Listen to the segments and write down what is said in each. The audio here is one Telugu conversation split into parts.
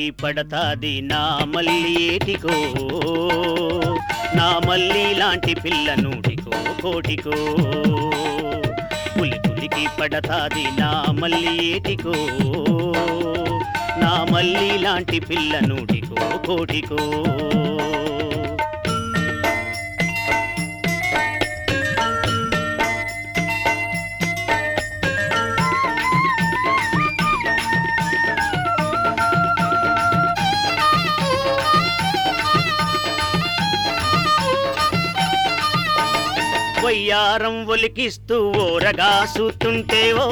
పులికి పడతాది నా మల్లి ఏటికో నా మల్లి లాంటి పిల్ల నూటికో కోటికో పులి పులికి పడతాది నా మల్లి ఏటికో నా మల్లి లాంటి పిల్ల నూటికో కోటికో వయ్యారం ఒలికిస్తూ ఓరగా సూతుంటే ఓ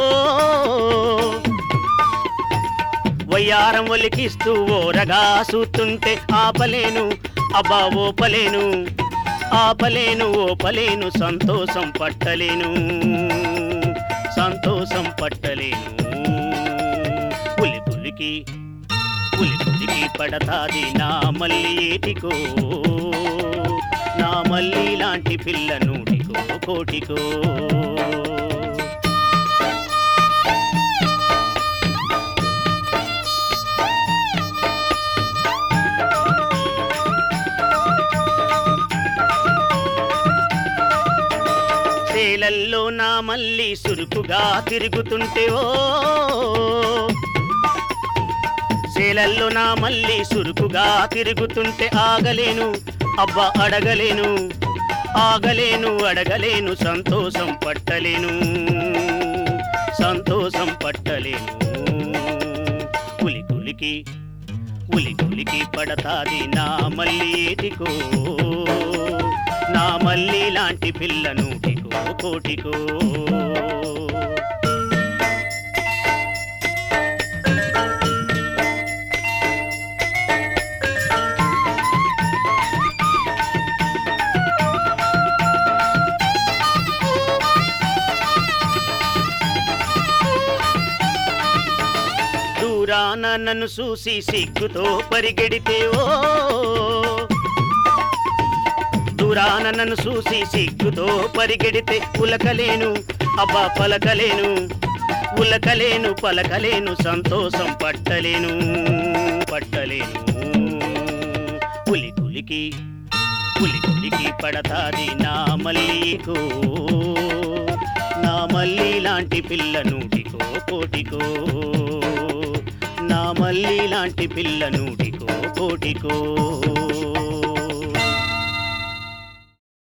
వయ్యారం ఒలికిస్తూ ఓరగా సూతుంటే ఆపలేను అబ్బా ఓపలేను ఆపలేను ఓపలేను సంతోషం పట్టలేను సంతోషం పట్టలేను పులి పులికి పులి పులికి పడతాది నా మల్లి ఏటికో నా మల్లి లాంటి పిల్ల నూటికో కోటికో సేలల్లో నా మల్లి సురుకుగా తిరుగుతుంటే ఓ సేలల్లో నా మల్లి సురుకుగా తిరుగుతుంటే ఆగలేను అబ్బా అడగలేను ఆగలేను అడగలేను సంతోషం పట్టలేను సంతోషం పట్టలేను పులి పులికి పులి పులికి పడతాది నా మల్లి ఏటికో నా మల్లి లాంటి పిల్ల నూటికో కోటికో దూరాన నన్ను చూసి సిగ్గుతో పరిగెడితే ఓ దూరాన నన్ను చూసి సిగ్గుతో పరిగెడితే ఉలకలేను అబ్బా పలకలేను ఉలకలేను పలకలేను సంతోషం పట్టలేను పట్టలేను పులి పులికి పులి పులికి పడతాది నా మల్లికో నా మల్లి లాంటి పిల్ల నూటికో కోటికో నా మల్లి లాంటి పిల్ల నూటికో కోటికో